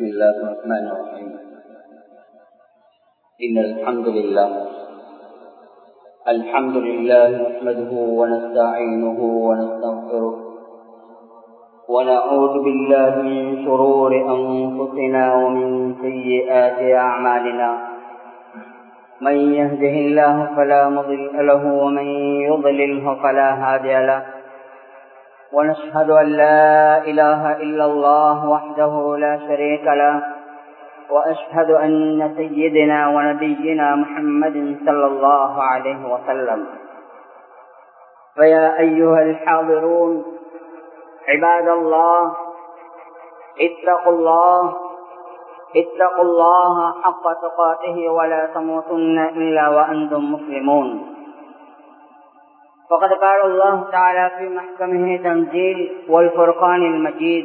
بسم الله الرحمن الرحيم إن الحمد لله الحمد لله نحمده ونستعينه ونستغفره ونعوذ بالله من شرور أنفسنا ومن سيئات أعمالنا من يهده الله فلا مضل له ومن يضلله فلا هادي له ونشهد أن لا إله إلا الله وحده لا شريك له وأشهد أن سيدنا ونبينا محمد صلى الله عليه وسلم فيا أيها الحاضرون عباد الله اتقوا الله اتقوا الله حق تقاته ولا تموتن إلا وأنتم مسلمون فقد قال الله تعالى في محكمه تنزيل والفرقان المجيد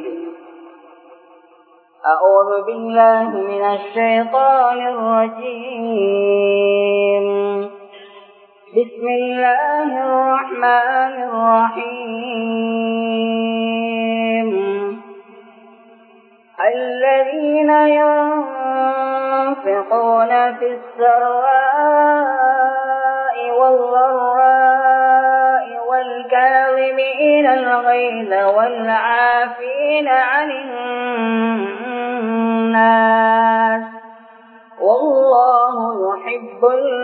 أعوذ بالله من الشيطان الرجيم بسم الله الرحمن الرحيم الذين ينفقون في السراء والضراء والكاظمين الغيظ والعافين عن الناس والله يحب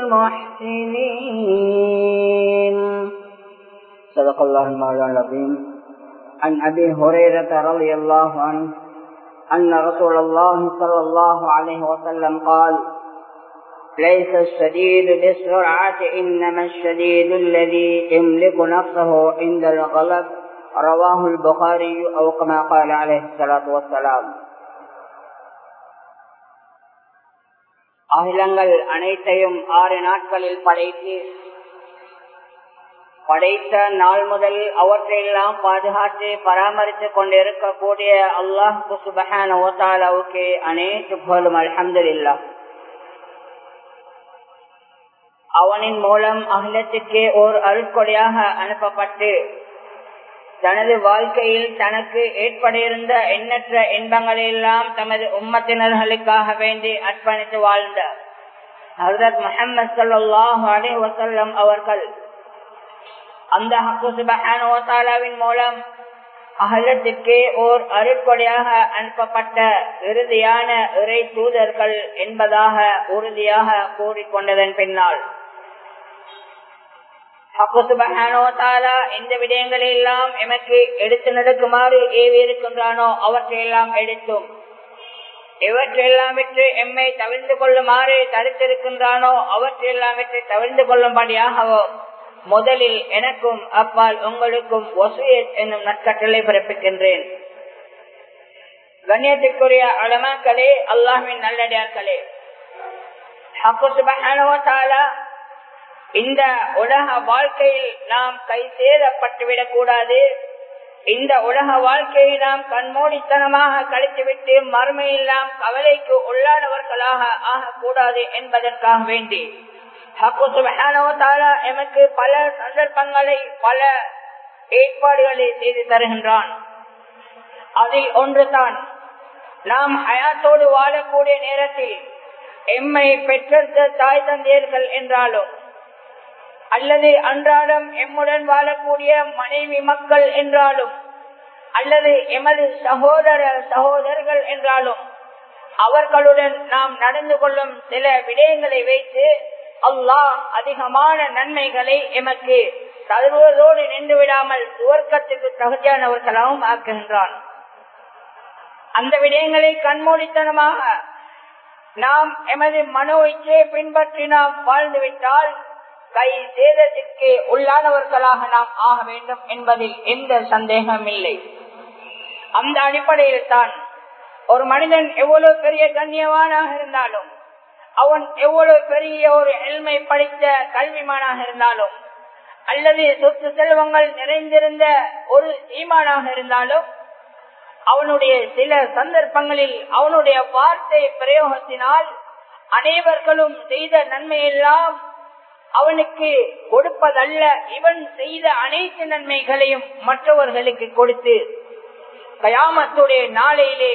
المحسنين صدق الله المولى العظيم عن أبي هريرة رضي الله عنه أن رسول الله صلى الله عليه وسلم قال ليس الشديد بالسرعة إنما الشديد الذي يملك نفسه عند الغلب رواه البخاري أو كما قال عليه الصلاة والسلام அகிலங்கள் அனைத்தையும் ஆறு நாட்களில் படைத்து படைத்த நாள் முதல் அவற்றையெல்லாம் பாதுகாத்து பராமரித்துக் கொண்டிருக்கக்கூடிய அல்லாஹ் சுபஹான ஓசாலாவுக்கு அனைத்து புகழும் அலமதுல்லா அவனின் மூலம் அகிலத்துக்கு ஓர் அருட்கொடையாக அனுப்பப்பட்டு தனது வாழ்க்கையில் தனக்கு ஏற்படிருந்த எண்ணற்ற இன்பங்களை எல்லாம் தமது உம்மத்தினர்களுக்காக வேண்டி அர்ப்பணித்து வாழ்ந்த ஹசரத் முகமது சல்லாஹ் அலி வசல்லம் அவர்கள் அந்த ஹக்குசுபஹானோசாலாவின் மூலம் அகலத்திற்கே ஓர் அருட்கொடையாக அனுப்பப்பட்ட இறுதியான இறை தூதர்கள் என்பதாக உறுதியாக கூறிக்கொண்டதன் பின்னால் எந்த விடயங்களை எல்லாம் எமக்கு எடுத்து நடக்குமாறு ஏவி இருக்கின்றானோ அவற்றையெல்லாம் எடுத்தும் எவற்றையெல்லாம் விட்டு எம்மை தவிர்த்து கொள்ளுமாறு தடுத்திருக்கின்றானோ அவற்றையெல்லாம் விட்டு தவிர்த்து கொள்ளும்படியாகவோ முதலில் எனக்கும் அப்பால் உங்களுக்கும் ஒசுயத் என்னும் நற்கட்டளை பிறப்பிக்கின்றேன் கண்ணியத்திற்குரிய அலமாக்களே அல்லாஹின் நல்லடியார்களே இந்த உலக வாழ்க்கையில் நாம் கை சேதப்பட்டுவிடக் கூடாது இந்த உலக வாழ்க்கையை நாம் கண்மூடித்தனமாக கழித்துவிட்டு மறுமையில் நாம் கவலைக்கு உள்ளானவர்களாக ஆகக்கூடாது என்பதற்காக வேண்டி எமக்கு பல சந்தர்ப்பங்களை பல ஏற்பாடுகளை செய்து தருகின்றான் அதில் ஒன்றுதான் நாம் ஹயாத்தோடு வாழக்கூடிய நேரத்தில் எம்மை பெற்றெடுத்த தாய் தந்தையர்கள் என்றாலும் அல்லது அன்றாடம் எம்முடன் வாழக்கூடிய மனைவி மக்கள் என்றாலும் அல்லது எமது சகோதர சகோதரர்கள் என்றாலும் அவர்களுடன் நாம் நடந்து கொள்ளும் சில விடயங்களை வைத்து அல்லாஹ் அதிகமான நன்மைகளை எமக்கு தருவதோடு நின்று விடாமல் துவர்க்கத்துக்கு தகுதியானவர்களாகவும் ஆக்குகின்றான் அந்த விடயங்களை கண்மூடித்தனமாக நாம் எமது மனோ இச்சையை பின்பற்றி நாம் வாழ்ந்துவிட்டால் கை சேதத்திற்கு உள்ளானவர்களாக நாம் ஆக வேண்டும் என்பதில் எந்த சந்தேகம் இல்லை அந்த அடிப்படையில் தான் ஒரு மனிதன் எவ்வளவு பெரிய கண்ணியவானாக இருந்தாலும் அவன் எவ்வளவு பெரிய ஒரு எல்மை படித்த கல்விமானாக இருந்தாலும் அல்லது சொத்து செல்வங்கள் நிறைந்திருந்த ஒரு ஈமானாக இருந்தாலும் அவனுடைய சில சந்தர்ப்பங்களில் அவனுடைய வார்த்தை பிரயோகத்தினால் அனைவர்களும் செய்த நன்மையெல்லாம் அவனுக்கு கொடுப்பதல்ல இவன் செய்த அனைத்து நன்மைகளையும் மற்றவர்களுக்கு கொடுத்து கயாமத்துடைய நாளையிலே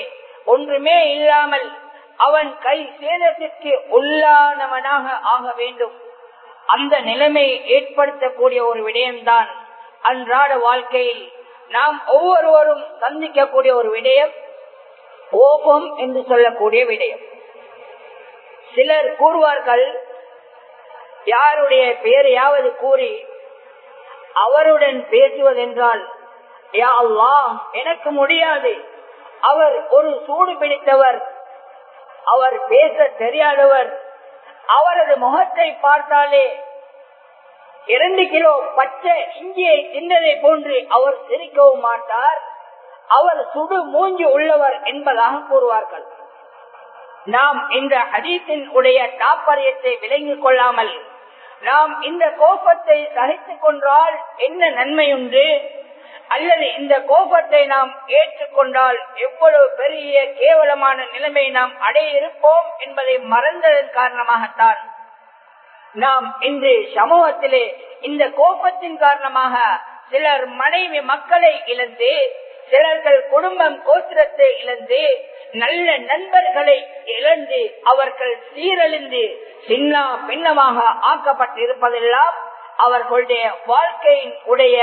ஒன்றுமே இல்லாமல் அவன் கை சேதத்திற்கு உள்ளானவனாக ஆக வேண்டும் அந்த நிலைமையை ஏற்படுத்தக்கூடிய ஒரு விடயம்தான் அன்றாட வாழ்க்கையில் நாம் ஒவ்வொருவரும் சந்திக்கக்கூடிய ஒரு விடயம் கோபம் என்று சொல்லக்கூடிய விடயம் சிலர் கூறுவார்கள் யாருடைய பெயரையாவது கூறி அவருடன் பேசுவதென்றால் யா அல்லாஹ் எனக்கு முடியாது அவர் ஒரு சூடு பிடித்தவர் அவர் பேச தெரியாதவர் அவரது முகத்தை பார்த்தாலே இரண்டு கிலோ பச்சை இஞ்சியை தின்னதை போன்று அவர் சிரிக்கவும் மாட்டார் அவர் சுடு மூஞ்சி உள்ளவர் என்பதாக கூறுவார்கள் நாம் இந்த ஹதீஸின் உடைய தாற்பயத்தை விளங்கிக் கொள்ளாமல் நாம் இந்த கோபத்தை சகித்துக் கொண்டால் என்ன நன்மை உண்டு அல்லது இந்த கோபத்தை நாம் ஏற்றுக்கொண்டால் எவ்வளவு பெரிய கேவலமான நிலைமை நாம் அடைய இருப்போம் என்பதை மறந்ததன் காரணமாகத்தான் நாம் இன்று சமூகத்திலே இந்த கோபத்தின் காரணமாக சிலர் மனைவி மக்களை இழந்து சிலர்கள் குடும்பம் கோத்திரத்தை இழந்து நல்ல நண்பர்களை இழந்து அவர்கள் சீரழிந்து சின்ன பின்னமாக ஆக்கப்பட்டிருப்பதெல்லாம் அவர்களுடைய வாழ்க்கையின் உடைய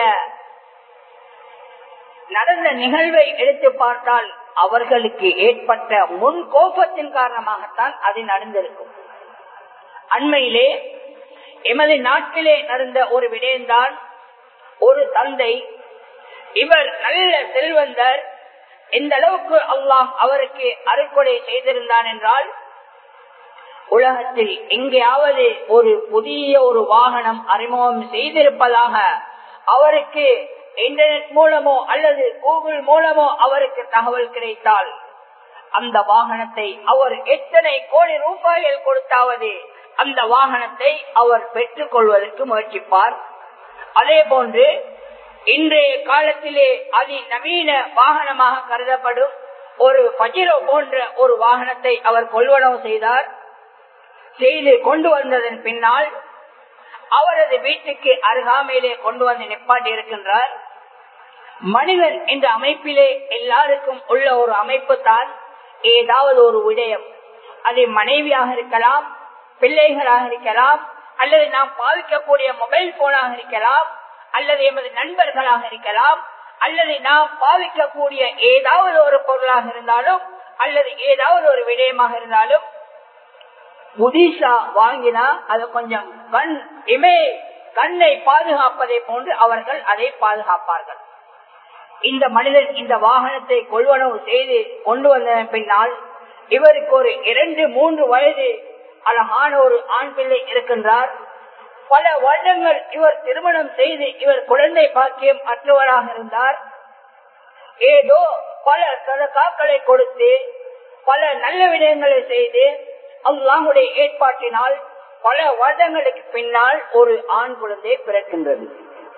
நடந்த நிகழ்வை எடுத்து பார்த்தால் அவர்களுக்கு ஏற்பட்ட முன் கோபத்தின் காரணமாகத்தான் அது நடந்திருக்கும் அண்மையிலே எமது நாட்டிலே நடந்த ஒரு விடயம்தான் ஒரு தந்தை இவர் நல்ல செல்வந்தர் எந்த அளவுக்கு அல்லாஹ் அவருக்கு அறுக்கொடை செய்திருந்தான் என்றால் உலகத்தில் எங்கேயாவது ஒரு புதிய ஒரு வாகனம் அறிமுகம் செய்திருப்பதாக அவருக்கு இன்டர்நெட் மூலமோ அல்லது கூகுள் மூலமோ அவருக்கு தகவல் கிடைத்தால் அந்த வாகனத்தை அவர் எத்தனை கோடி ரூபாய்கள் கொடுத்தாவது அந்த வாகனத்தை அவர் பெற்றுக் கொள்வதற்கு முயற்சிப்பார் அதே போன்று இன்றைய காலத்திலே அதி நவீன வாகனமாக கருதப்படும் ஒரு பஜிரோ போன்ற ஒரு வாகனத்தை அவர் கொள்வனவு செய்தார் செய்து கொண்டு வந்ததன் பின்னால் அவரது வீட்டுக்கு அருகாமையிலே கொண்டு வந்து நிப்பாட்டி இருக்கின்றார் மனிதன் என்ற அமைப்பிலே எல்லாருக்கும் உள்ள ஒரு அமைப்பு தான் ஏதாவது ஒரு விடயம் அது மனைவியாக இருக்கலாம் பிள்ளைகளாக இருக்கலாம் அல்லது நாம் பாவிக்கக்கூடிய மொபைல் போனாக இருக்கலாம் அல்லது எமது நண்பர்களாக இருக்கலாம் அல்லது நாம் பாவிக்கக்கூடிய ஏதாவது ஒரு பொருளாக இருந்தாலும் அல்லது ஏதாவது ஒரு விடயமாக இருந்தாலும் புதிசா வாங்கினா அது கொஞ்சம் கண் இமே கண்ணை பாதுகாப்பதை போன்று அவர்கள் அதை பாதுகாப்பார்கள் இந்த மனிதன் இந்த வாகனத்தை கொள்வனவு செய்து கொண்டு வந்த பின்னால் இவருக்கு ஒரு இரண்டு மூன்று வயது அழகான ஒரு ஆண் பிள்ளை இருக்கின்றார் பல வருடங்கள் இவர் திருமணம் செய்து இவர் குழந்தை பாக்கியம் அற்றவராக இருந்தார் ஏதோ பல சதகாக்களை கொடுத்து பல நல்ல விடயங்களை செய்து அல்லாஹுடைய ஏற்பாட்டினால் பல வருடங்களுக்கு பின்னால் ஒரு ஆண் குழந்தை பிறக்கின்றது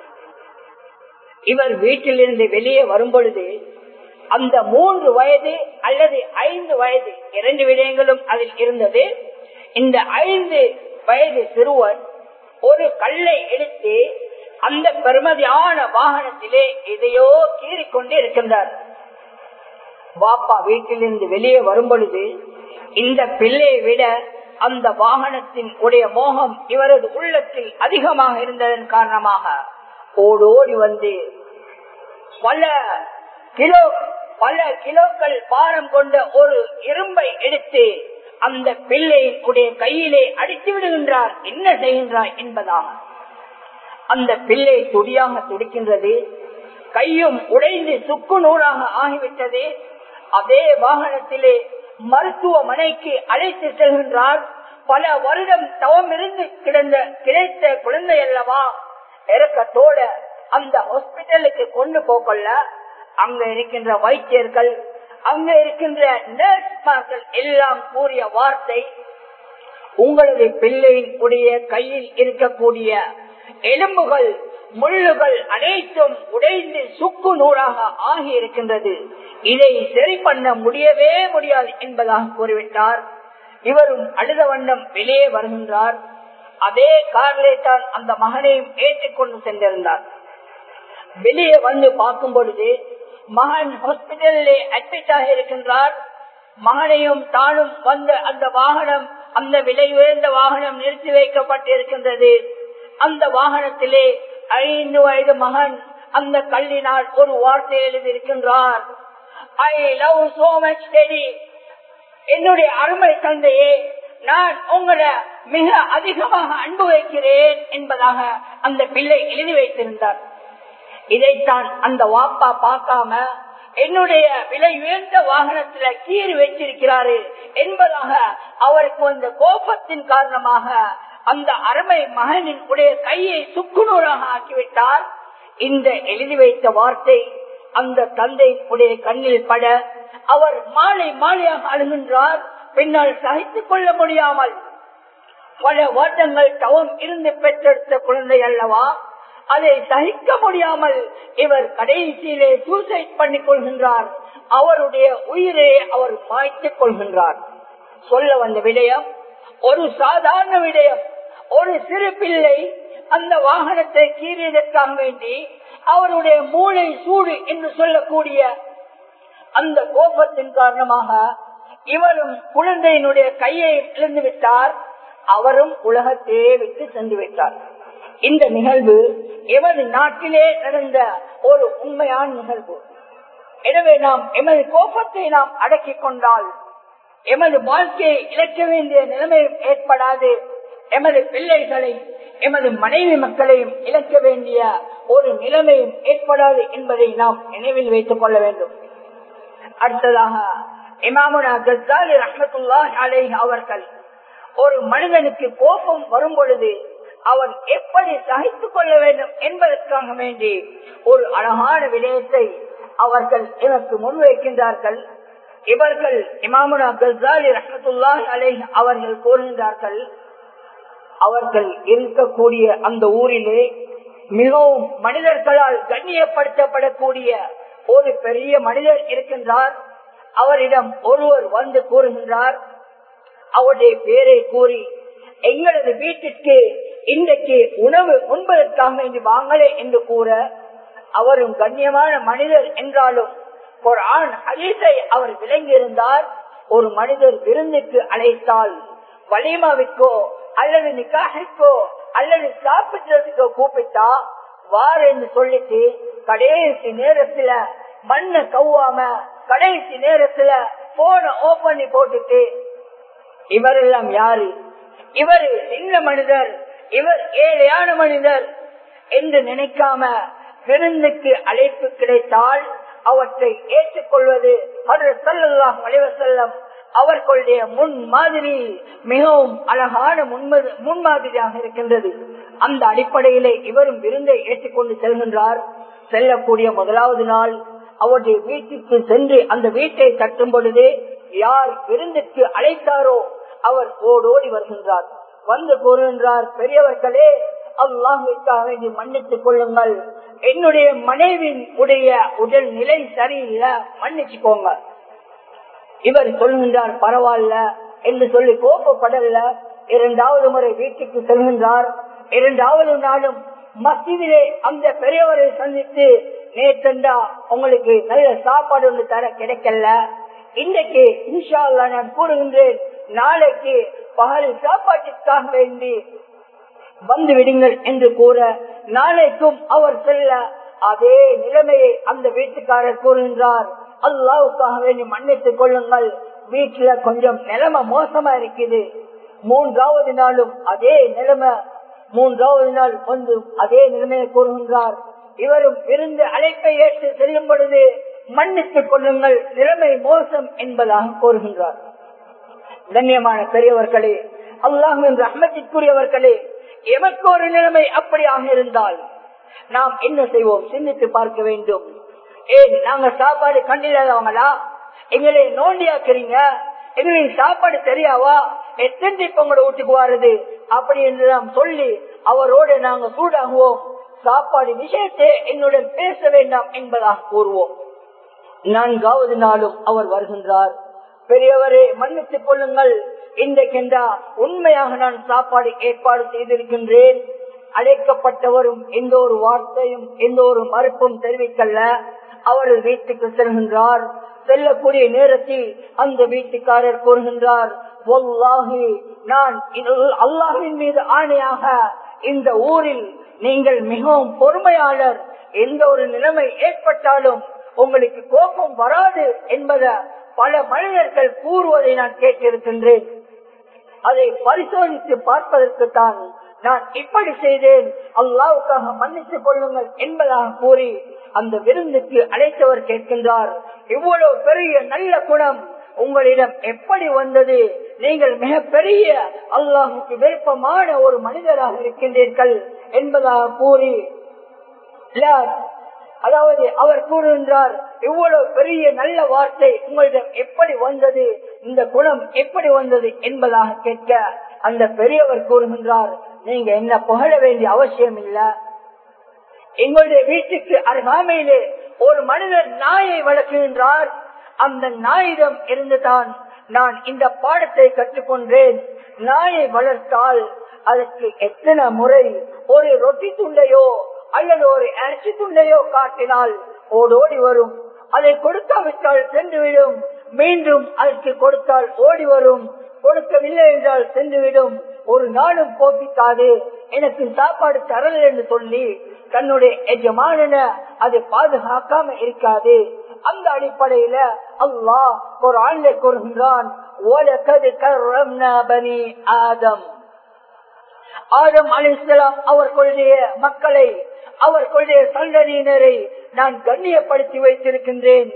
இவர் வீட்டிலிருந்து வெளியே வரும் பொழுது அந்த மூன்று வயது அல்லது ஐந்து வயது இரண்டு விடயங்களும் அதில் இருந்தது இந்த ஐந்து வயது சிறுவன் ஒரு கல்லை எடுத்து அந்த பெருமதியான வாகனத்திலே எதையோ கீறிக்கொண்டு இருக்கின்றார் பாப்பா வீட்டிலிருந்து வெளியே வரும் பொழுது இந்த பிள்ளையை விட அந்த வாகனத்தின் உடைய மோகம் இவரது உள்ளத்தில் அதிகமாக இருந்ததன் காரணமாக ஓடோடி வந்து பல கிலோ பல கிலோக்கள் பாரம் கொண்ட ஒரு இரும்பை எடுத்து அந்த பிள்ளையின் உடைய கையிலே அடித்து விடுகின்றார் என்ன செய்கின்றார் என்பதாக அந்த பிள்ளை துடியாக துடிக்கின்றது கையும் உடைந்து சுக்கு நூறாக ஆகிவிட்டது அதே வாகனத்திலே மருத்துவமனைக்கு அழைத்து செல்கின்றார் பல வருடம் தவம் இருந்து கிடந்த கிடைத்த குழந்தை அல்லவா இறக்கத்தோட அந்த ஹாஸ்பிட்டலுக்கு கொண்டு போகல அங்க இருக்கின்ற வைத்தியர்கள் அங்க இருக்கின்ற நர்ஸ்மார்கள் எல்லாம் கூறிய வார்த்தை உங்களது பிள்ளையின் உடைய கையில் இருக்கக்கூடிய எலும்புகள் முள்ளுகள் அனைத்தும் உடைந்து சுக்கு நூறாக ஆகி இருக்கின்றது இதை சரி பண்ண முடியவே முடியாது என்பதாக கூறிவிட்டார் இவரும் அழுத வண்ணம் வெளியே வருகின்றார் அதே காரிலே தான் அந்த மகனையும் ஏற்றுக்கொண்டு சென்றிருந்தார் வெளியே வந்து பார்க்கும் பொழுது மகன் ஹாஸ்பிட்டலிலே அட்மிட் ஆக இருக்கின்றார் மகனையும் தானும் வந்த அந்த வாகனம் அந்த விலை உயர்ந்த வாகனம் நிறுத்தி வைக்கப்பட்டிருக்கின்றது அந்த வாகனத்திலே ஐந்து வயது மகன் அந்த கல்லினால் ஒரு வார்த்தை எழுதியிருக்கின்றார் I love so much Teddy என்னுடைய அருமை தந்தையே நான் உங்களை மிக அதிகமாக அன்பு வைக்கிறேன் என்பதாக அந்த பிள்ளை எழுதி வைத்திருந்தார் இதைத்தான் அந்த வாப்பா பார்க்காம என்னுடைய விலை உயர்ந்த வாகனத்துல கீறி வச்சிருக்கிறாரு என்பதாக அவருக்கு அந்த கோபத்தின் காரணமாக அந்த அருமை மகனின் உடைய கையை சுக்குநூறாக ஆக்கிவிட்டார் இந்த எழுதி வைத்த வார்த்தை அந்த தந்தை உடைய கண்ணில் பட அவர் மாலை மாலையாக அழுகின்றார் பின்னால் சகித்துக் கொள்ள முடியாமல் பல வருடங்கள் தவம் இருந்து பெற்றெடுத்த குழந்தை அல்லவா அதை சகிக்க முடியாமல் இவர் கடைசியிலே சூசைட் பண்ணிக் கொள்கின்றார் அவருடைய உயிரை அவர் மாய்த்துக் கொள்கின்றார் சொல்ல வந்த விடயம் ஒரு சாதாரண விடயம் ஒரு சிறு பிள்ளை அந்த வாகனத்தை கீறியதற்காக வேண்டி அவருடைய மூளை சூடு என்று சொல்லக்கூடிய அந்த கோபத்தின் காரணமாக இவரும் குழந்தையினுடைய கையை இழந்து விட்டார் அவரும் உலகத்தையே விட்டு சென்று விட்டார் இந்த நிகழ்வு எமது நாட்டிலே நடந்த ஒரு உண்மையான நிகழ்வு எனவே நாம் எமது கோபத்தை நாம் அடக்கிக் கொண்டால் எமது வாழ்க்கையை இழக்க வேண்டிய நிலைமையும் ஏற்படாது எமது பிள்ளைகளை எமது மனைவி மக்களையும் இழக்க வேண்டிய ஒரு நிலைமையும் ஏற்படாது என்பதை நாம் நினைவில் வைத்துக் கொள்ள வேண்டும் அடுத்ததாக இமாமுனா கசாலி ரஹமத்துல்லா அலை அவர்கள் ஒரு மனிதனுக்கு கோபம் வரும் பொழுது அவன் எப்படி சகித்துக் கொள்ள வேண்டும் என்பதற்காக வேண்டி ஒரு அழகான விடயத்தை அவர்கள் எனக்கு முன்வைக்கின்றார்கள் இவர்கள் இமாமுனா கசாலி ரஹமத்துல்லா அலை அவர்கள் கூறுகின்றார்கள் அவர்கள் இருக்கக்கூடிய அந்த ஊரிலே மிகவும் மனிதர்களால் கண்ணியப்படுத்தப்படக்கூடிய ஒரு பெரிய மனிதர் இருக்கின்றார் அவரிடம் ஒருவர் வந்து கூறுகின்றார் அவருடைய பேரை கூறி எங்களது வீட்டிற்கு இன்றைக்கு உணவு உண்பதற்காக வேண்டி வாங்கலே என்று கூற அவரும் கண்ணியமான மனிதர் என்றாலும் ஒரு ஆண் ஹதீஸை அவர் விளங்கி இருந்தால் ஒரு மனிதர் விருந்துக்கு அழைத்தால் வலிமாவிற்கோ அல்லது நிக்காகிற்கோ அல்லது சாப்பிடுறதுக்கோ கூப்பிட்டா வார் என்று சொல்லிட்டு கடைசி நேரத்துல மண்ணை கவ்வாம கடைசி நேரத்துல போன ஓபன் பண்ணி போட்டுட்டு இவரெல்லாம் யாரு இவர் சின்ன மனிதர் இவர் ஏழையான மனிதர் என்று நினைக்காம விருந்துக்கு அழைப்பு கிடைத்தால் அவற்றை ஏற்றுக்கொள்வது சல்லாஹ் செல்லம் அவர்களுடைய முன் மாதிரி மிகவும் அழகான முன்மாதிரியாக இருக்கின்றது அந்த அடிப்படையிலே இவரும் விருந்தை ஏற்றுக்கொண்டு செல்கின்றார் செல்லக்கூடிய முதலாவது நாள் அவருடைய வீட்டுக்கு சென்று அந்த வீட்டை தட்டும் பொழுது யார் விருந்துக்கு அழைத்தாரோ அவர் ஓடோடி வருகின்றார் வந்து கூறுகின்றார் பெரியவர்களே அல்லாஹுக்காக வேண்டி மன்னித்துக் கொள்ளுங்கள் என்னுடைய மனைவின் உடைய உடல் நிலை சரியில்லை மன்னிச்சுக்கோங்க இவர் சொல்கின்றார் பரவாயில்ல என்று சொல்லி கோப்பப்படல இரண்டாவது முறை வீட்டுக்கு செல்கின்றார் இரண்டாவது நாளும் மசிதிலே அந்த பெரியவரை சந்தித்து நேற்றண்டா உங்களுக்கு நல்ல சாப்பாடு ஒன்று தர கிடைக்கல இன்றைக்கு இன்ஷா நான் கூறுகின்றேன் நாளைக்கு பகல் சாப்பாட்டிற்காக வேண்டி வந்து விடுங்கள் என்று கூற நாளைக்கும் அவர் செல்ல அதே நிலைமையை அந்த வீட்டுக்காரர் கூறுகின்றார் அல்லாவுக்காக வேண்டி மன்னித்துக் கொள்ளுங்கள் வீட்டுல கொஞ்சம் நிலைமை மோசமா இருக்குது மூன்றாவது நாளும் அதே நிலைமை மூன்றாவது நாள் வந்து அதே நிலைமையை கூறுகின்றார் இவரும் இருந்து அழைப்பை ஏற்று செல்லும் பொழுது மன்னித்துக் கொள்ளுங்கள் நிலைமை மோசம் என்பதாக கூறுகின்றார் கண்ணியமான பெரியவர்களே அல்லாஹ் என்று அகமதிக்குரியவர்களே எமக்கு ஒரு நிலைமை அப்படியாக இருந்தால் நாம் என்ன செய்வோம் சிந்தித்து பார்க்க வேண்டும் ஏன் நாங்க சாப்பாடு கண்டில்லாதவங்களா எங்களை நோண்டியாக்குறீங்க எங்களுக்கு சாப்பாடு தெரியாவா எத்தனை இப்ப உங்களை வீட்டுக்கு வாருது அப்படி என்று நாம் சொல்லி அவரோடு நாங்க சூடாகுவோம் சாப்பாடு விஷயத்தை என்னுடன் பேச வேண்டாம் என்பதாக கூறுவோம் நான்காவது நாளும் அவர் வருகின்றார் பெரியவரே மன்னித்துக் கொள்ளுங்கள் இன்றைக்கென்றா உண்மையாக நான் சாப்பாடு ஏற்பாடு செய்திருக்கின்றேன் அழைக்கப்பட்டவரும் எந்த ஒரு வார்த்தையும் எந்த ஒரு மறுப்பும் தெரிவிக்கல்ல அவர் வீட்டுக்கு செல்கின்றார் செல்லக்கூடிய நேரத்தில் அந்த வீட்டுக்காரர் கூறுகின்றார் நான் அல்லாஹின் மீது ஆணையாக இந்த ஊரில் நீங்கள் மிகவும் பொறுமையாளர் எந்த ஒரு நிலைமை ஏற்பட்டாலும் உங்களுக்கு கோபம் வராது என்பதை பல மனிதர்கள் கூறுவதை நான் கேட்டிருக்கின்றேன் அதை பரிசோதித்து பார்ப்பதற்கு தான் நான் இப்படி செய்தேன் அல்லாவுக்காக மன்னித்துக் கொள்ளுங்கள் என்பதாக கூறி அந்த விருந்துக்கு அழைத்தவர் கேட்கின்றார் இவ்வளவு பெரிய நல்ல குணம் உங்களிடம் எப்படி வந்தது நீங்கள் மிக பெரிய அல்லாஹுக்கு விருப்பமான ஒரு மனிதராக இருக்கின்றீர்கள் என்பதாக கூறி அதாவது அவர் கூறுகின்றார் இவ்வளவு பெரிய நல்ல வார்த்தை உங்களிடம் எப்படி வந்தது இந்த குணம் எப்படி வந்தது என்பதாக கேட்க அந்த பெரியவர் கூறுகின்றார் நீங்க என்ன புகழ வேண்டிய அவசியம் இல்ல எங்களுடைய வீட்டுக்கு அருகாமையிலே ஒரு மனிதர் நாயை வளர்க்கின்றார் அந்த நாயிடம் இருந்துதான் நான் இந்த பாடத்தை கற்றுக்கொண்டேன் நாயை வளர்த்தால் அதற்கு எத்தனை முறை ஒரு ரொட்டி துண்டையோ அல்லது ஒரு அரிசி துண்டையோ காட்டினால் ஓடோடி வரும் அதை கொடுக்காவிட்டால் சென்றுவிடும் மீண்டும் அதற்கு கொடுத்தால் ஓடி வரும் கொடுக்கவில்லை என்றால் சென்றுவிடும் ஒரு நாளும் போக்கிக்காது எனக்கு சாப்பாடு தரல என்று சொல்லி தன்னுடைய எஜமான அதை பாதுகாக்காம இருக்காது அந்த அடிப்படையில அல்லாஹ் ஒரு ஆண்மை கூறுகின்றான் ஆதம் ஆதம் அலிஸ்லாம் அவர்களுடைய மக்களை அவர்களுடைய சந்ததியினரை நான் கண்ணியப்படுத்தி வைத்திருக்கின்றேன்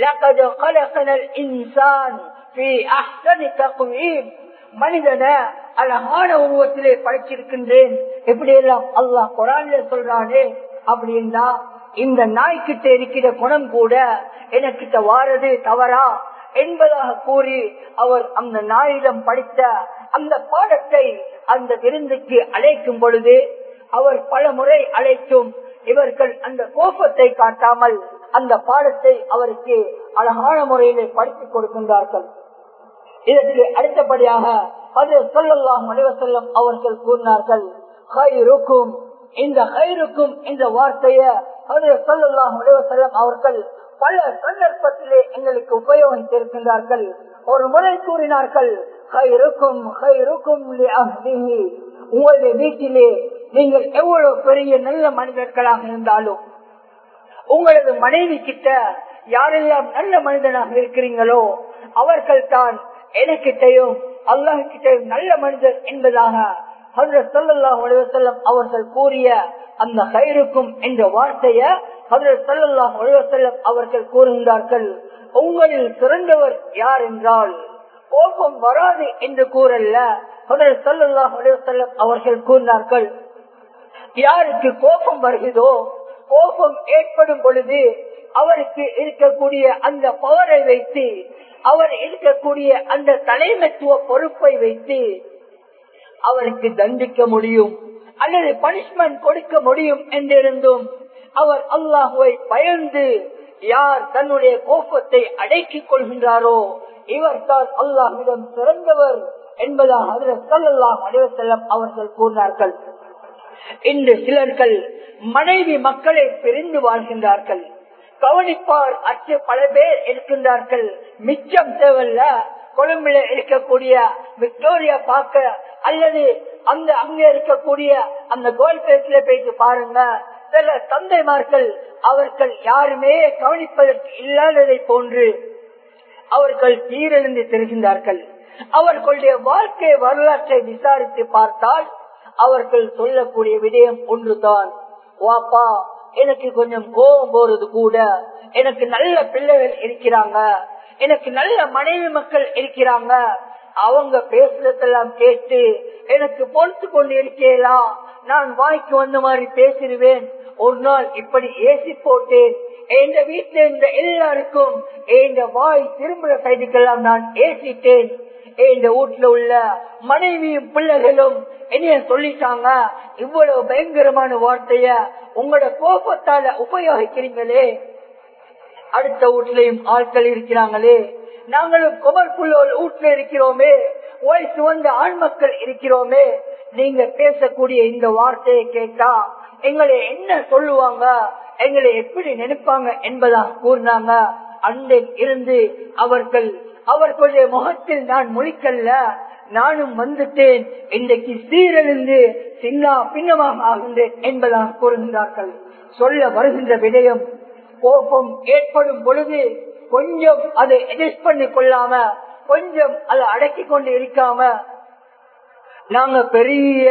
மனிதன அழகான உருவத்திலே படைச்சிருக்கின்றேன் எப்படி எல்லாம் அல்லாஹ் குரான்ல சொல்றானே அப்படின்னா இந்த நாய்கிட்ட இருக்கிற குணம் கூட எனக்கிட்ட வாரது தவறா என்பதாக கூறி அவர் அந்த நாயிடம் படித்த அந்த பாடத்தை அந்த விருந்துக்கு அழைக்கும் பொழுது அவர் பல முறை அழைத்தும் இவர்கள் அந்த கோபத்தை காட்டாமல் அந்த பாடத்தை அவருக்கு அழகான முறையிலே படித்துக் கொடுக்கின்றார்கள் இதற்கு அடுத்தபடியாக அது சொல்லலாம் செல்லம் அவர்கள் கூறினார்கள் ஹைருக்கும் இந்த ஹைருக்கும் இந்த வார்த்தைய அது சொல்லலாம் செல்லம் அவர்கள் பல சந்தர்ப்பத்திலே எங்களுக்கு உபயோகித்திருக்கின்றார்கள் ஒரு முறை கூறினார்கள் ஹைருக்கும் ஹைருக்கும் உங்களுடைய வீட்டிலே நீங்கள் எவ்வளவு பெரிய நல்ல மனிதர்களாக இருந்தாலும் உங்களது மனைவி கிட்ட யாரெல்லாம் நல்ல மனிதனாக இருக்கிறீங்களோ அவர்கள் தான் எனக்கிட்டையும் அல்லாஹ் கிட்டையும் நல்ல மனிதர் என்பதாக அவர்கள் கூறிய அந்த கயிறுக்கும் என்ற வார்த்தைய சல்லாஹ் செல்லம் அவர்கள் கூறுகின்றார்கள் உங்களில் சிறந்தவர் யார் என்றால் கோபம் வராது என்று கூறல்ல சல்லாஹ் செல்லம் அவர்கள் கூறினார்கள் யாருக்கு கோபம் வருகிறதோ கோபம் ஏற்படும் பொழுது அவருக்கு இருக்கக்கூடிய அந்த பவரை வைத்து அவர் இருக்கக்கூடிய அந்த தலைமைத்துவ பொறுப்பை வைத்து அவருக்கு தண்டிக்க முடியும் அல்லது பனிஷ்மெண்ட் கொடுக்க முடியும் என்றிருந்தும் அவர் அல்லாஹுவை பயந்து யார் தன்னுடைய கோபத்தை அடக்கிக் கொள்கின்றாரோ இவர் தான் அல்லாஹிடம் சிறந்தவர் என்பதாக சல்லாஹ் அலைவசல்லம் அவர்கள் கூறினார்கள் இன்று சிலர்கள் மனைவி மக்களை பிரிந்து வாழ்கின்றார்கள் கவனிப்பார் அச்சு பல பேர் இருக்கின்றார்கள் மிச்சம் தேவையில்ல கொழும்புல இருக்கக்கூடிய விக்டோரியா பார்க்க அல்லது அந்த அங்க இருக்கக்கூடிய அந்த கோல்பேட்ல போயிட்டு பாருங்க சில தந்தைமார்கள் அவர்கள் யாருமே கவனிப்பதற்கு இல்லாததை போன்று அவர்கள் சீரழிந்து தெரிகின்றார்கள் அவர்களுடைய வாழ்க்கை வரலாற்றை விசாரித்து பார்த்தால் அவர்கள் சொல்லக்கூடிய விடயம் ஒன்றுதான் வாப்பா எனக்கு கொஞ்சம் கோபம் போறது கூட எனக்கு நல்ல பிள்ளைகள் இருக்கிறாங்க எனக்கு நல்ல மனைவி மக்கள் இருக்கிறாங்க அவங்க பேசுறதெல்லாம் கேட்டு எனக்கு பொறுத்து கொண்டு இருக்கலாம் நான் வாய்க்கு வந்த மாதிரி பேசிடுவேன் ஒரு நாள் இப்படி ஏசி போட்டேன் எங்க வீட்டுல இருந்த எல்லாருக்கும் எங்க வாய் திரும்புற சைடுக்கெல்லாம் நான் ஏசிட்டேன் எங்க வீட்டுல உள்ள மனைவியும் பிள்ளைகளும் என்னைய சொல்லிட்டாங்க இவ்வளவு பயங்கரமான வார்த்தைய உங்களோட கோபத்தால உபயோகிக்கிறீங்களே அடுத்த வீட்லயும் ஆட்கள் இருக்கிறாங்களே நாங்களும் குமர்குள்ள வீட்டுல இருக்கிறோமே வயசு வந்த ஆண் மக்கள் இருக்கிறோமே நீங்க பேசக்கூடிய இந்த வார்த்தையை கேட்டா எங்களை என்ன சொல்லுவாங்க எங்களை எப்படி நினைப்பாங்க என்பதாக கூறினாங்க அன்றில் இருந்து அவர்கள் அவர்களுடைய முகத்தில் நான் முழிக்கல்ல நானும் வந்துட்டேன் இன்றைக்கு சீரழிந்து சின்னா பின்னமாக ஆகின்றேன் என்பதாக கூறுகின்றார்கள் சொல்ல வருகின்ற விடயம் கோபம் ஏற்படும் பொழுது கொஞ்சம் அதை எடிட் பண்ணி கொள்ளாம கொஞ்சம் அதை அடக்கி கொண்டு இருக்காம நாங்க பெரிய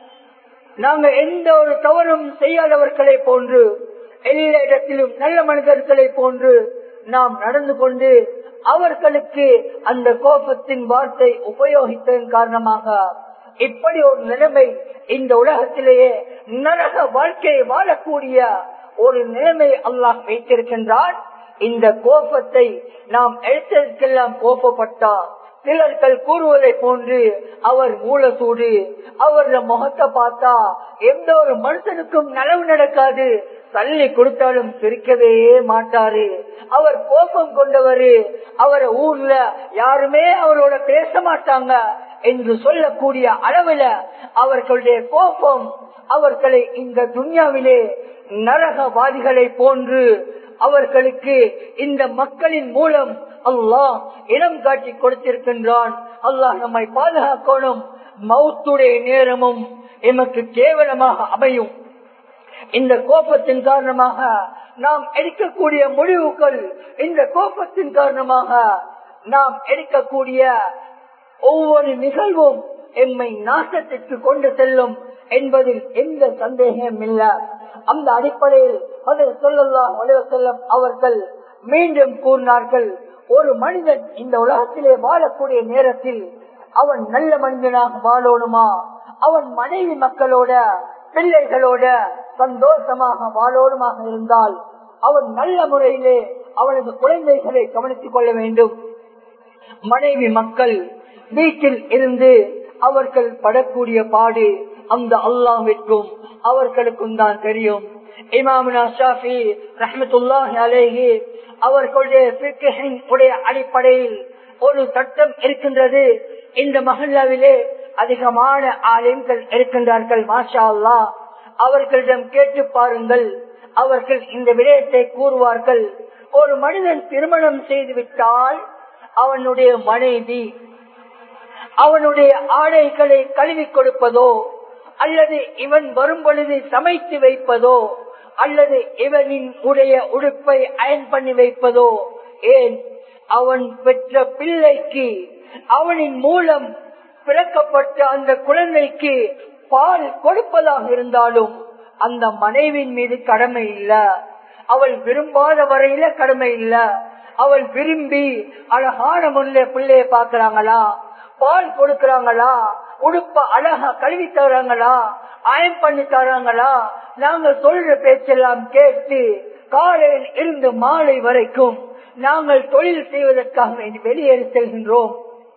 நாங்க எந்த ஒரு தவறும் செய்யாதவர்களை போன்று எல்லா இடத்திலும் நல்ல மனிதர்களை போன்று நாம் நடந்து கொண்டு அவர்களுக்கு அந்த கோபத்தின் வார்த்தை உபயோகித்ததன் காரணமாக இப்படி ஒரு நிலைமை இந்த உலகத்திலேயே நரக வாழ்க்கையை வாழக்கூடிய ஒரு நிலைமை அல்லாஹ் வைத்திருக்கின்றான் இந்த கோபத்தை நாம் எடுத்ததற்கெல்லாம் கோபப்பட்டா சிலர்கள் கூறுவதை போன்று அவர் மூலசூடு அவரது முகத்தை பார்த்தா எந்த ஒரு மனுஷனுக்கும் நலவு நடக்காது தள்ளி கொடுத்தாலும் சிரிக்கவே மாட்டாரு அவர் கோபம் கொண்டவரு அவர் ஊர்ல யாருமே அவரோட பேச மாட்டாங்க என்று சொல்லக்கூடிய அளவுல அவர்களுடைய கோபம் அவர்களை இந்த துன்யாவிலே நரகவாதிகளை போன்று அவர்களுக்கு இந்த மக்களின் மூலம் அல்லாஹ் இடம் காட்டி கொடுத்திருக்கின்றான் அல்லாஹ் நம்மை பாதுகாக்கணும் மௌத்துடைய நேரமும் எமக்கு கேவலமாக அமையும் இந்த கோபத்தின் காரணமாக நாம் எடுக்கக்கூடிய முடிவுகள் இந்த கோபத்தின் காரணமாக நாம் எடுக்கக்கூடிய ஒவ்வொரு நிகழ்வும் எம்மை நாசத்திற்கு கொண்டு செல்லும் என்பதில் எந்த சந்தேகம் இல்ல அந்த அடிப்படையில் அதில் சொல்லலாம் செல்லம் அவர்கள் மீண்டும் கூறினார்கள் ஒரு மனிதன் இந்த உலகத்திலே வாழக்கூடிய நேரத்தில் அவன் நல்ல மனிதனாக வாழணுமா அவன் மனைவி மக்களோட பிள்ளைகளோட சந்தோஷமாக வாழோடுமாக இருந்தால் அவன் நல்ல முறையிலே அவனது குழந்தைகளை கவனித்துக் கொள்ள வேண்டும் மனைவி மக்கள் வீட்டில் இருந்து அவர்கள் படக்கூடிய பாடு அந்த அல்லாவிற்கும் அவர்களுக்கும் தான் தெரியும் இமாமுனா ஷாஃபி ரஹமத்துல்லாஹி அலேஹி அவர்களுடைய உடைய அடிப்படையில் ஒரு சட்டம் இருக்கின்றது இந்த மஹல்லாவிலே அதிகமான ஆலயங்கள் இருக்கின்றார்கள் மாஷா அல்லா அவர்களிடம் கேட்டு பாருங்கள் அவர்கள் இந்த விடயத்தை கூறுவார்கள் ஒரு மனிதன் திருமணம் செய்து விட்டால் அவனுடைய மனைவி அவனுடைய ஆடைகளை கழுவி கொடுப்பதோ அல்லது இவன் வரும் பொழுது சமைத்து வைப்பதோ அல்லது இவனின் உடைய உடுப்பை அயன் பண்ணி வைப்பதோ ஏன் அவன் பெற்ற பிள்ளைக்கு அவனின் மூலம் பிறக்கப்பட்ட அந்த குழந்தைக்கு பால் கொடுப்பதாக இருந்தாலும் அந்த மனைவின் மீது கடமை இல்ல அவள் விரும்பாத வரையில கடமை இல்ல அவள் விரும்பி அழகான முன்ன பிள்ளைய பாக்குறாங்களா பால் கொடுக்கறாங்களா உடுப்ப அழகா கழுவி தராங்களா அயம் பண்ணி தராங்களா நாங்க சொல்ற பேச்செல்லாம் கேட்டு காலையில் இருந்து மாலை வரைக்கும் நாங்கள் தொழில் செய்வதற்காக வேண்டி வெளியேறி செல்கின்றோம்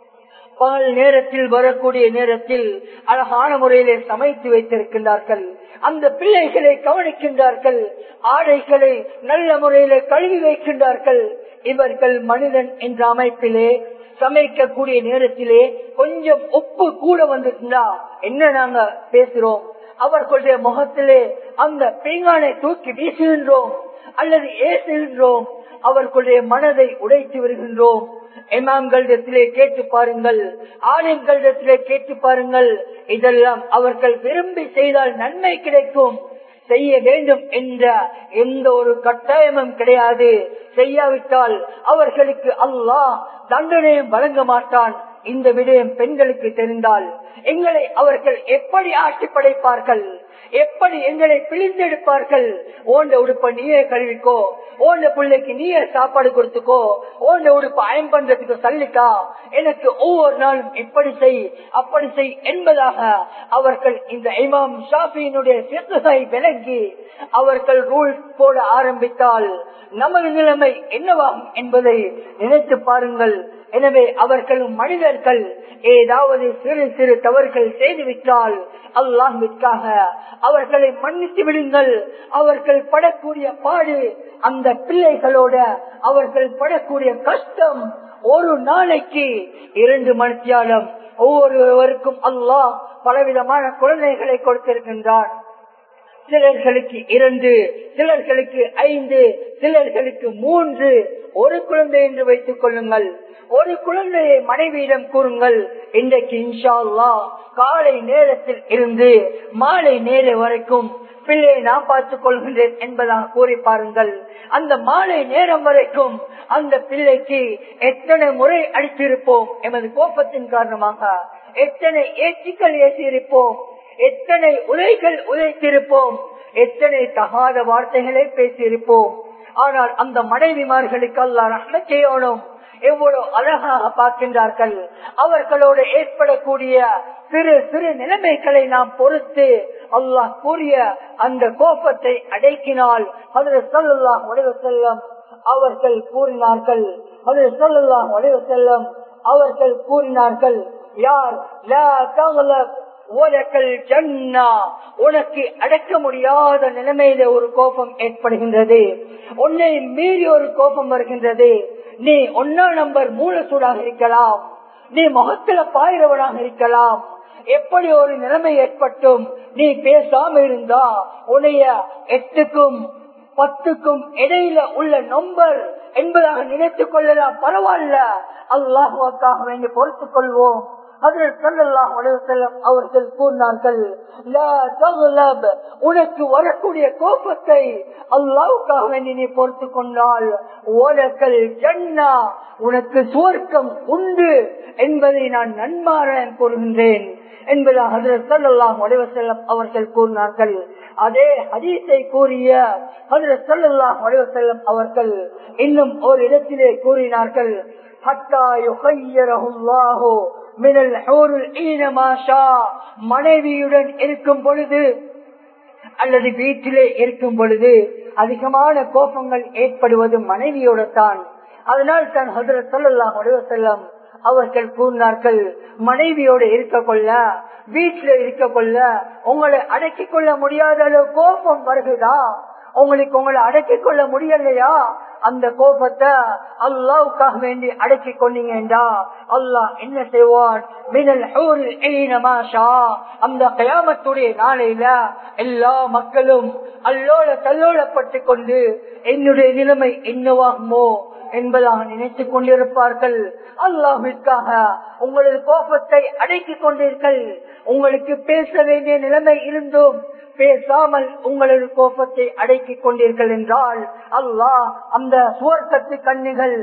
பகல் நேரத்தில் வரக்கூடிய நேரத்தில் அழகான முறையிலே சமைத்து வைத்திருக்கின்றார்கள் அந்த பிள்ளைகளை கவனிக்கின்றார்கள் ஆடைகளை நல்ல முறையிலே கழுவி வைக்கின்றார்கள் இவர்கள் மனிதன் என்ற அமைப்பிலே சமைக்கக்கூடிய நேரத்திலே கொஞ்சம் உப்பு கூட வந்துட்டுண்டா என்ன நாங்க பேசுறோம் அவர்களுடைய முகத்திலே அந்த பீங்கானை தூக்கி வீசுகின்றோம் அல்லது ஏசுகின்றோம் அவர்களுடைய மனதை உடைத்து வருகின்றோம் இமாம்களிடத்திலே கேட்டு பாருங்கள் ஆலயங்களிடத்திலே கேட்டு பாருங்கள் இதெல்லாம் அவர்கள் விரும்பி செய்தால் நன்மை கிடைக்கும் செய்ய வேண்டும் என்ற எந்த ஒரு கட்டாயமும் கிடையாது செய்யாவிட்டால் அவர்களுக்கு அல்லாஹ் தண்டனையும் வழங்க மாட்டான் இந்த விடயம் பெண்களுக்கு தெரிந்தால் எங்களை அவர்கள் எப்படி ஆட்சி படைப்பார்கள் எப்படி எங்களை பிழிந்தெடுப்பார்கள் ஓண்ட உடுப்ப நீயே கழுவிக்கோ ஓண்ட பிள்ளைக்கு நீயே சாப்பாடு கொடுத்துக்கோ ஓண்ட உடுப்ப அயம் பண்றதுக்கு சல்லிக்கா எனக்கு ஒவ்வொரு நாளும் இப்படி செய் அப்படி செய் என்பதாக அவர்கள் இந்த இமாம் ஷாஃபியினுடைய சிறுகை விலகி அவர்கள் ரூல் போட ஆரம்பித்தால் நமது நிலைமை என்னவாகும் என்பதை நினைத்து பாருங்கள் எனவே அவர்கள் மனிதர்கள் ஏதாவது சிறு சிறு தவறுகள் செய்துவிட்டால் அல்லாஹிற்காக அவர்களை மன்னித்து விடுங்கள் அவர்கள் படக்கூடிய பாடு அந்த பிள்ளைகளோட அவர்கள் படக்கூடிய கஷ்டம் ஒரு நாளைக்கு இரண்டு மணித்தியாலம் ஒவ்வொருவருக்கும் அல்லாஹ் பலவிதமான குழந்தைகளை கொடுத்திருக்கின்றான் சிலர்களுக்கு இரண்டு சிலர்களுக்கு ஐந்து சிலர்களுக்கு மூன்று ஒரு குழந்தை என்று வைத்துக் கொள்ளுங்கள் ஒரு குழந்தையை மனைவியிடம் கூறுங்கள் இன்றைக்கு இன்ஷா அல்லா காலை நேரத்தில் இருந்து மாலை நேரம் வரைக்கும் பிள்ளையை நான் பார்த்துக் கொள்கின்றேன் என்பதாக கூறி பாருங்கள் அந்த மாலை நேரம் வரைக்கும் அந்த பிள்ளைக்கு எத்தனை முறை அடித்திருப்போம் எமது கோபத்தின் காரணமாக எத்தனை ஏற்றிகள் ஏற்றியிருப்போம் எத்தனை உரைகள் உழைத்திருப்போம் எத்தனை தகாத வார்த்தைகளை பேசியிருப்போம் ஆனால் அந்த மனைவிமார்களுக்கு அல்லா ரஹ்ம செய்யணும் எவ்வளவு அழகாக பார்க்கின்றார்கள் அவர்களோடு ஏற்படக்கூடிய சிறு சிறு நிலைமைகளை நாம் பொறுத்து அல்லாஹ் கூறிய அந்த கோபத்தை அடக்கினால் அதில் சொல்லலாம் உடைவு செல்லம் அவர்கள் கூறினார்கள் அதில் சொல்லலாம் உடைவு செல்லம் அவர்கள் கூறினார்கள் யார் உனக்கு அடக்க முடியாத நிலைமையில ஒரு கோபம் ஏற்படுகின்றது உன்னை மீறி ஒரு கோபம் வருகின்றது நீ ஒன்னா நம்பர் மூலசூடாக இருக்கலாம் நீ முகத்துல பாயிரவனாக இருக்கலாம் எப்படி ஒரு நிலைமை ஏற்பட்டும் நீ பேசாம இருந்தா உன்னைய எட்டுக்கும் பத்துக்கும் இடையில உள்ள நம்பர் என்பதாக நினைத்துக் கொள்ளலாம் பரவாயில்ல அல்லாஹுக்காக வேண்டி பொறுத்துக் கொள்வோம் அவர்கள் கூறினார்கள் உனக்கு வரக்கூடிய கோபத்தை அல்லாவுக்காக வேண்டி நீ பொறுத்து கொண்டால் ஓலக்கல் ஜன்னா உனக்கு சுவர்க்கம் உண்டு என்பதை நான் நன்மாறன் கூறுகின்றேன் என்பதாக செல்லம் அவர்கள் கூறினார்கள் அதே ஹதீஸை கூறிய ஹதரத் சல்லாஹ் செல்லம் அவர்கள் இன்னும் ஒரு இடத்திலே கூறினார்கள் மனைவியுடன் இருக்கும் பொழுது அல்லது வீட்டிலே இருக்கும் பொழுது அதிகமான கோபங்கள் ஏற்படுவது மனைவியோட தான் அதனால் தான் ஹசரத் சல்லாஹ் செல்லம் அவர்கள் கூறினார்கள் மனைவியோடு இருக்க கொள்ள வீட்டில இருக்க கொள்ள உங்களை அடக்கிக் கொள்ள முடியாத அளவு கோபம் வருகுதா உங்களுக்கு உங்களை அடக்கிக் கொள்ள முடியலையா அந்த கோபத்தை அல்லாவுக்காக வேண்டி அடக்கி கொண்டீங்கடா அல்லாஹ் என்ன செய்வான் அந்த கயாமத்துடைய நாளையில எல்லா மக்களும் அல்லோல தல்லோலப்பட்டு கொண்டு என்னுடைய நிலைமை என்னவாகுமோ என்பதாக நினைத்துக் கொண்டிருப்பார்கள் அல்லாஹிற்காக உங்களது கோபத்தை அடக்கிக் கொண்டீர்கள் உங்களுக்கு பேச வேண்டிய நிலைமை இருந்தும் பேசாமல் உங்களது கோபத்தை அடக்கிக் கொண்டீர்கள் என்றால் அல்லாஹ் அந்த சுவர்க்கத்து கண்ணுகள்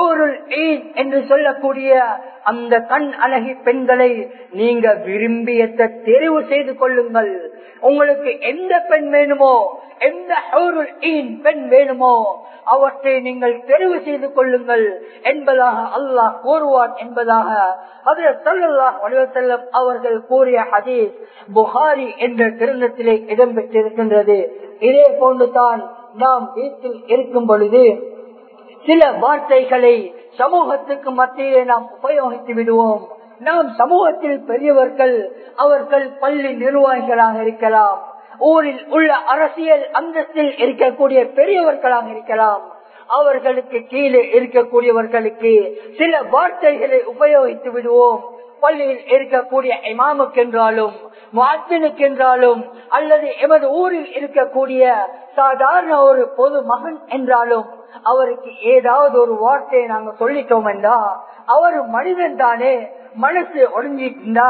என்று சொல்லக்கூடிய அந்த கண் அழகி பெண்களை நீங்க விரும்பியத்தை தெரிவு செய்து கொள்ளுங்கள் உங்களுக்கு எந்த பெண் வேணுமோ எந்த பெண் வேணுமோ அவற்றை நீங்கள் தெரிவு செய்து கொள்ளுங்கள் என்பதாக அல்லாஹ் கூறுவான் என்பதாக அதில் சொல்லல்லாஹ் செல்லம் அவர்கள் கூறிய ஹதீஸ் புகாரி என்ற கிரந்தத்திலே இடம்பெற்றிருக்கின்றது இதே போன்றுதான் நாம் வீட்டில் இருக்கும் பொழுது சில வார்த்தைகளை சமூகத்துக்கு மத்தியிலே நாம் உபயோகித்து விடுவோம் நாம் சமூகத்தில் பெரியவர்கள் அவர்கள் பள்ளி நிர்வாகிகளாக இருக்கலாம் ஊரில் உள்ள அரசியல் அந்தஸ்தில் இருக்கக்கூடிய பெரியவர்களாக இருக்கலாம் அவர்களுக்கு கீழே இருக்கக்கூடியவர்களுக்கு சில வார்த்தைகளை உபயோகித்து விடுவோம் பள்ளியில் இருக்கக்கூடிய இமாமுக்கென்றாலும் என்றாலும் அல்லது எமது ஊரில் இருக்கக்கூடிய சாதாரண ஒரு பொது மகன் என்றாலும் அவருக்கு ஏதாவது ஒரு வார்த்தையை நாங்க சொல்லிட்டோம் என்றா அவர் மனிதன் தானே மனசு ஒடுங்கிட்டா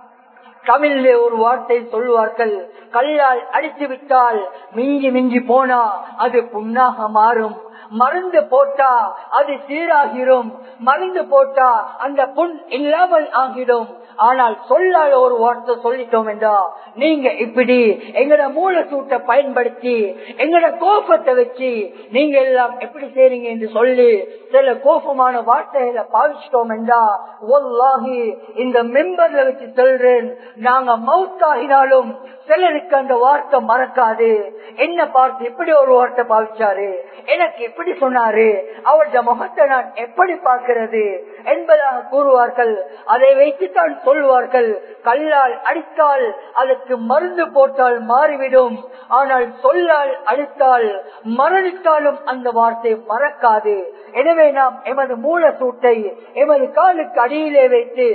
தமிழ்ல ஒரு வார்த்தை சொல்லுவார்கள் கல்லால் அடித்து விட்டால் மிஞ்சி மிஞ்சி போனா அது புண்ணாக மாறும் மருந்து போட்டா அது சீராகிரும் மருந்து போட்டா அந்த புண் இல்லாமல் ஆகிடும் ஆனால் சொல்லாத ஒரு வார்த்தை சொல்லிட்டோம் என்றா நீங்க இப்படி எங்கட மூல சூட்டை பயன்படுத்தி எங்கட கோபத்தை வச்சு நீங்க எல்லாம் எப்படி செய்றீங்க என்று சொல்லி சில கோபமான வார்த்தைகளை பாவிச்சிட்டோம் என்றா ஒல்லாகி இந்த மெம்பர்ல வச்சு சொல்றேன் நாங்க மவுத்தாகினாலும் சிலருக்கு அந்த வார்த்தை மறக்காது என்ன பார்த்து இப்படி ஒரு வார்த்தை பாவிச்சாரு எனக்கு எப்படி சொன்னாரு அவருடைய முகத்தை நான் எப்படி பார்க்கிறது என்பதாக கூறுவார்கள் அதை வைத்துத்தான் சொல்வார்கள் கல்லால் அடித்தால் அதற்கு மருந்து போட்டால் மாறிவிடும் ஆனால் சொல்லால் அடித்தால் மரணித்தாலும் அந்த வார்த்தை மறக்காது எனவே நாம் எமது மூல சூட்டை எமது காலுக்கு அடியிலே வைத்து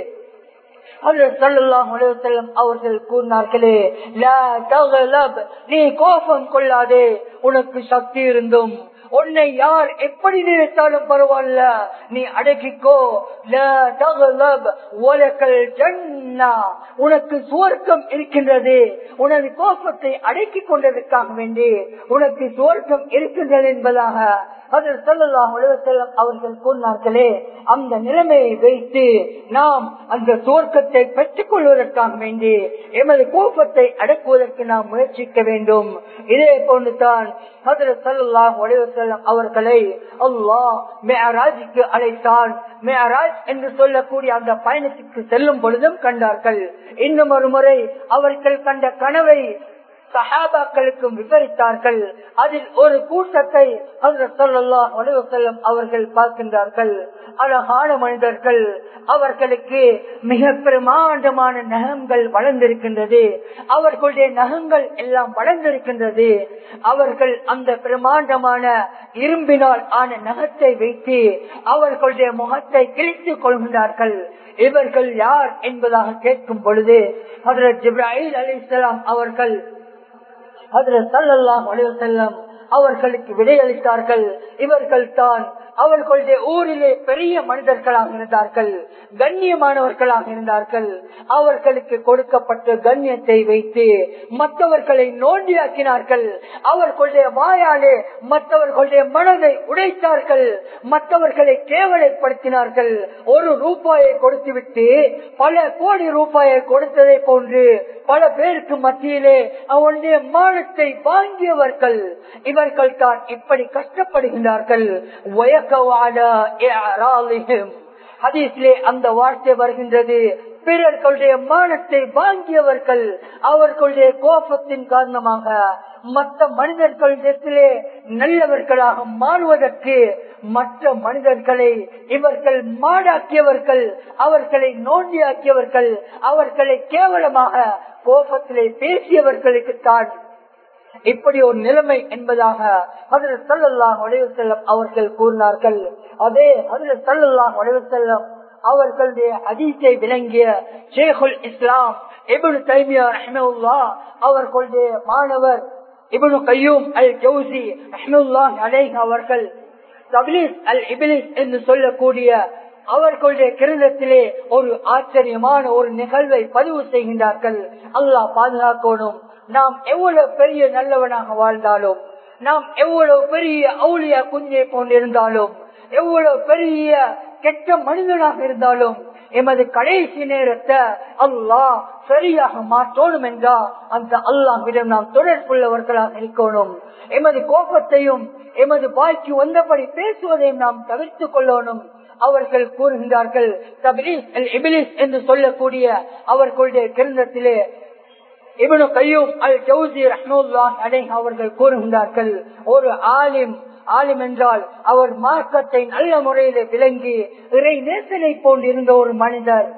அவர்கள் கூறினார்களே நீ கோபம் கொள்ளாதே உனக்கு சக்தி இருந்தும் உன்னை யார் எப்படி நினைத்தாலும் பரவாயில்ல நீ அடக்கிக்கோ லா தக்லப் வலக்கல் ஜன்னா. உனக்கு சுவர்க்கம் இருக்கின்றது உனது கோபத்தை அடக்கிக் கொண்டதற்காக வேண்டி உனக்கு சுவர்க்கம் இருக்கின்றது என்பதாக அதில் சொல்லலாம் செல்லம் அவர்கள் கூறினார்களே அந்த நிலைமையை வைத்து நாம் அந்த சுவர்க்கத்தை பெற்றுக் கொள்வதற்காக வேண்டி எமது கோபத்தை அடக்குவதற்கு நாம் முயற்சிக்க வேண்டும் இதே போன்றுதான் அதில் சொல்லலாம் செல்லம் அவர்களை அல்லாஹ் மேராஜுக்கு அழைத்தான் மேராஜ் என்று சொல்லக்கூடிய அந்த பயணத்துக்கு செல்லும் பொழுதும் கண்டார்கள் இன்னும் ஒரு முறை அவர்கள் கண்ட கனவை சஹாபாக்களுக்கும் விவரித்தார்கள் அதில் ஒரு கூட்டத்தை செல்லம் அவர்கள் பார்க்கின்றார்கள் அழகான மனிதர்கள் அவர்களுக்கு மிக பிரமாண்டமான நகங்கள் வளர்ந்திருக்கின்றது அவர்களுடைய நகங்கள் எல்லாம் வளர்ந்திருக்கின்றது அவர்கள் அந்த பிரமாண்டமான இரும்பினால் ஆன நகத்தை வைத்து அவர்களுடைய முகத்தை கிழித்துக் கொள்கின்றார்கள் இவர்கள் யார் என்பதாக கேட்கும் பொழுது ஹதரத் ஜிப்ராஹில் அலி இஸ்லாம் அவர்கள் ஹதரத் சல்லாஹ் அலிவசல்லம் அவர்களுக்கு விடையளித்தார்கள் இவர்கள் தான் அவர்களுடைய ஊரிலே பெரிய மனிதர்களாக இருந்தார்கள் கண்ணியமானவர்களாக இருந்தார்கள் அவர்களுக்கு கொடுக்கப்பட்ட கண்ணியத்தை வைத்து மற்றவர்களை நோண்டியாக்கினார்கள் அவர்களுடைய வாயாலே மற்றவர்களுடைய மனதை உடைத்தார்கள் மற்றவர்களை கேவலைப்படுத்தினார்கள் ஒரு ரூபாயை கொடுத்துவிட்டு பல கோடி ரூபாயை கொடுத்ததை போன்று பல பேருக்கு மத்தியிலே அவனுடைய மானத்தை வாங்கியவர்கள் இவர்கள் தான் இப்படி கஷ்டப்படுகின்றார்கள் ஹதீஸ்லே அந்த வார்த்தை வருகின்றது பிறர்களுடைய மானத்தை வாங்கியவர்கள் அவர்களுடைய கோபத்தின் காரணமாக மற்ற மனிதர்களிடத்திலே நல்லவர்களாக மாறுவதற்கு மற்ற மனிதர்களை இவர்கள் மாடாக்கியவர்கள் அவர்களை நோண்டியாக்கியவர்கள் அவர்களை கேவலமாக கோபத்திலே பேசியவர்களுக்கு தான் இப்படி ஒரு நிலைமை என்பதாக அதில் சல்லாஹ் செல்லம் அவர்கள் கூறினார்கள் அதே அதில் சல்லாஹ் செல்லம் அவர்களுடைய அதிசை விளங்கிய ஷேகுல் இஸ்லாம் இபுனு தைமியா ரஹ்மவுல்லா அவர்களுடைய மாணவர் இபுனு கையூம் அல் ஜவுசி ரஹ்முல்லா அலேஹ் அவர்கள் தபிலிஸ் அல் இபிலிஸ் என்று சொல்லக்கூடிய அவர்களுடைய கிருதத்திலே ஒரு ஆச்சரியமான ஒரு நிகழ்வை பதிவு செய்கின்றார்கள் அல்லாஹ் பாதுகாக்கணும் நாம் எவ்வளவு பெரிய நல்லவனாக வாழ்ந்தாலும் நாம் எவ்வளவு பெரிய அவுளியா குஞ்சை கொண்டிருந்தாலும் எவ்வளவு பெரிய கெட்ட மனிதனாக இருந்தாலும் எமது கடைசி நேரத்தை அல்லாஹ் சரியாக மாற்றோணும் என்றா அந்த அல்லாஹ்விடம் நாம் தொடர்புள்ளவர்களாக இருக்கணும் எமது கோபத்தையும் எமது வாய்க்கு வந்தபடி பேசுவதையும் நாம் தவிர்த்துக் கொள்ளணும் அவர்கள் கூறுகின்றார்கள் இபிலிஸ் என்று சொல்லக்கூடிய அவர்களுடைய கிருந்தத்திலே இவனு கையும் அல் ஜவுசி ரஹ்முல்லா அடை அவர்கள் கூறுகின்றார்கள் ஒரு ஆலிம் ஆலிம் என்றால் அவர் மார்க்கத்தை நல்ல முறையில விளங்கி இறை நேசனை போன்றிருந்த ஒரு மனிதர்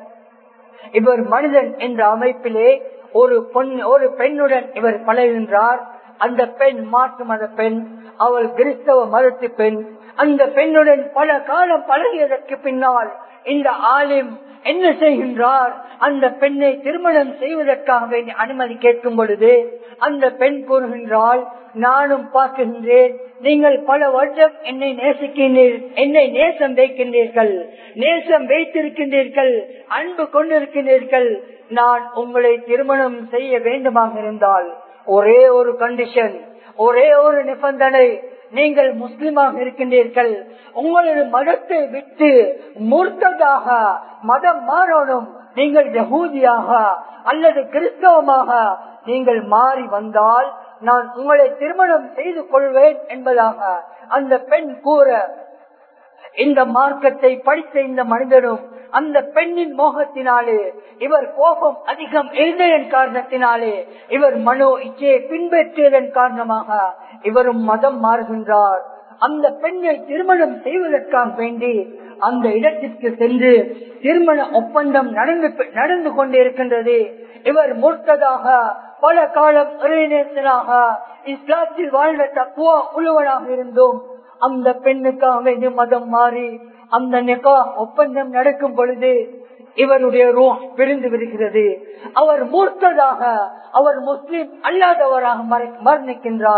இவர் மனிதன் என்ற அமைப்பிலே ஒரு பொன் ஒரு பெண்ணுடன் இவர் பழகின்றார் அந்த பெண் மாற்று மத பெண் அவள் கிறிஸ்தவ மதத்து பெண் அந்த பெண்ணுடன் பல காலம் பழகியதற்கு பின்னால் இந்த ஆலிம் என்ன செய்கின்றார் அந்த பெண்ணை திருமணம் செய்வதற்காக வேண்டிய அனுமதி கேட்கும் பொழுது அந்த பெண் கூறுகின்றால் நானும் பார்க்கின்றேன் நீங்கள் பல வருடம் என்னை நேசிக்கின்றீர்கள் என்னை நேசம் வைக்கின்றீர்கள் நேசம் வைத்திருக்கின்றீர்கள் அன்பு கொண்டிருக்கின்றீர்கள் நான் உங்களை திருமணம் செய்ய வேண்டுமாக இருந்தால் ஒரே ஒரு கண்டிஷன் ஒரே ஒரு நிபந்தனை நீங்கள் முஸ்லிமாக இருக்கின்றீர்கள் உங்களது மதத்தை விட்டு மூர்த்ததாக மதம் மாறணும் நீங்கள் யகூதியாக அல்லது கிறிஸ்தவமாக நீங்கள் மாறி வந்தால் நான் உங்களை திருமணம் செய்து கொள்வேன் என்பதாக அந்த பெண் கூற இந்த மார்க்கத்தை படித்த இந்த மனிதனும் அந்த பெண்ணின் மோகத்தினாலே இவர் கோபம் அதிகம் இருந்ததன் காரணத்தினாலே இவர் மனோ இச்சையை பின்பற்றியதன் காரணமாக இவரும் மதம் மாறுகின்றார் அந்த பெண்ணை திருமணம் செய்வதற்காக வேண்டி அந்த இடத்திற்கு சென்று திருமண ஒப்பந்தம் நடந்து நடந்து கொண்டிருக்கின்றது இவர் முர்த்ததாக பல காலம் இறைநேசனாக இஸ்லாத்தில் வாழ்ந்த தக்குவா உழுவனாக இருந்தோம் அந்த பெண்ணுக்காக வேண்டிய மதம் மாறி அந்த நிகா ஒப்பந்தம் நடக்கும் பொழுது இவருடைய ரூ பிரிந்து விடுகிறது அவர் மூர்த்ததாக அவர் முஸ்லிம் அல்லாதவராக மரணிக்கின்றார்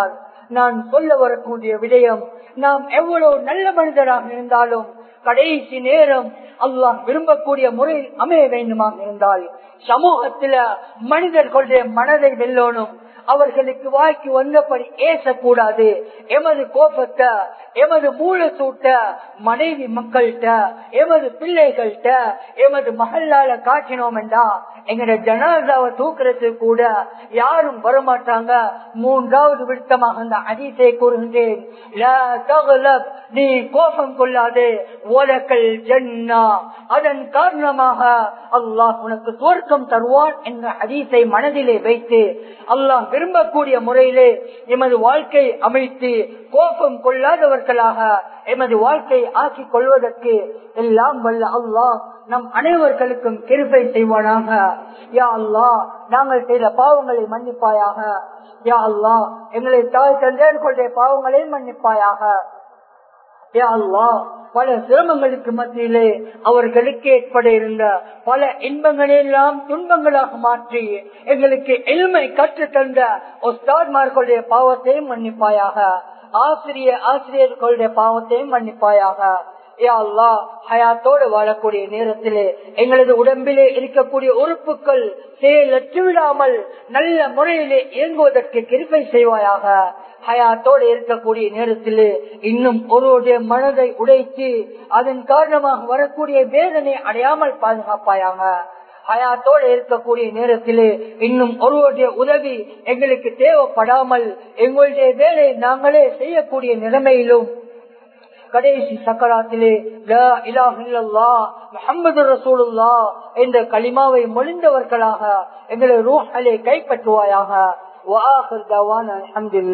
நான் சொல்ல வரக்கூடிய விடயம் நாம் எவ்வளவு நல்ல மனிதராக இருந்தாலும் கடைசி நேரம் அல்லாஹ் விரும்பக்கூடிய முறையில் அமைய வேண்டுமாக இருந்தால் சமூகத்தில மனிதர்களுடைய மனதை வெல்லணும் அவர்களுக்கு வாய்க்கு வந்தபடி ஏசக்கூடாது எமது கோபத்தை எமது மூல சூட்ட மனைவி மக்கள்கிட்ட எமது பிள்ளைகள்கிட்ட எமது மகளால காட்டினோம் என்றா எங்கட ஜனாதாவை தூக்குறது கூட யாரும் வரமாட்டாங்க மூன்றாவது விருத்தமாக அந்த அதிசை கூறுகின்றேன் நீ கோபம் கொள்ளாது ஓலக்கல் ஜன்னா அதன் காரணமாக அல்லாஹ் உனக்கு துவர்க்கம் தருவான் என்ற அதிசை மனதிலே வைத்து அல்லாஹ் விரும்பக்கூடிய முறையிலே எமது வாழ்க்கை அமைத்து கோபம் கொள்ளாதவர்களாக எமது வாழ்க்கை ஆக்கிக் கொள்வதற்கு எல்லாம் வல்ல அல்லாஹ் நம் அனைவர்களுக்கும் கிருப்பை செய்வானாக யா அல்லா நாங்கள் செய்த பாவங்களை மன்னிப்பாயாக யா அல்லா எங்களை தாய் தந்தையர்களுடைய பாவங்களை மன்னிப்பாயாக யா அல்லா பல சிரமங்களுக்கு மத்தியிலே அவர்களுக்கு ஏற்பட இருந்த பல இன்பங்களை எல்லாம் துன்பங்களாக மாற்றி எங்களுக்கு எளிமை கற்று தந்த ஒஸ்தாத்மார்களுடைய பாவத்தையும் மன்னிப்பாயாக ஆசிரிய ஆசிரியர்களுடைய பாவத்தையும் மன்னிப்பாயாக ஹயாத்தோடு வாழக்கூடிய நேரத்திலே எங்களது உடம்பிலே இருக்கக்கூடிய உறுப்புகள் செயலற்று விடாமல் நல்ல முறையிலே இயங்குவதற்கு கிருப்பை செய்வாயாக ஹயாத்தோடு இருக்கக்கூடிய நேரத்திலே இன்னும் ஒருவருடைய மனதை உடைத்து அதன் காரணமாக வரக்கூடிய வேதனை அடையாமல் பாதுகாப்பாயாக ஹயாத்தோடு இருக்கக்கூடிய நேரத்திலே இன்னும் ஒருவருடைய உதவி எங்களுக்கு தேவைப்படாமல் எங்களுடைய வேலை நாங்களே செய்யக்கூடிய நிலைமையிலும் கடைசி சக்கராத்திலே முகமது ரசூலுல்லா என்ற களிமாவை மொழிந்தவர்களாக எங்களை ரூஹலை கைப்பற்றுவாயாக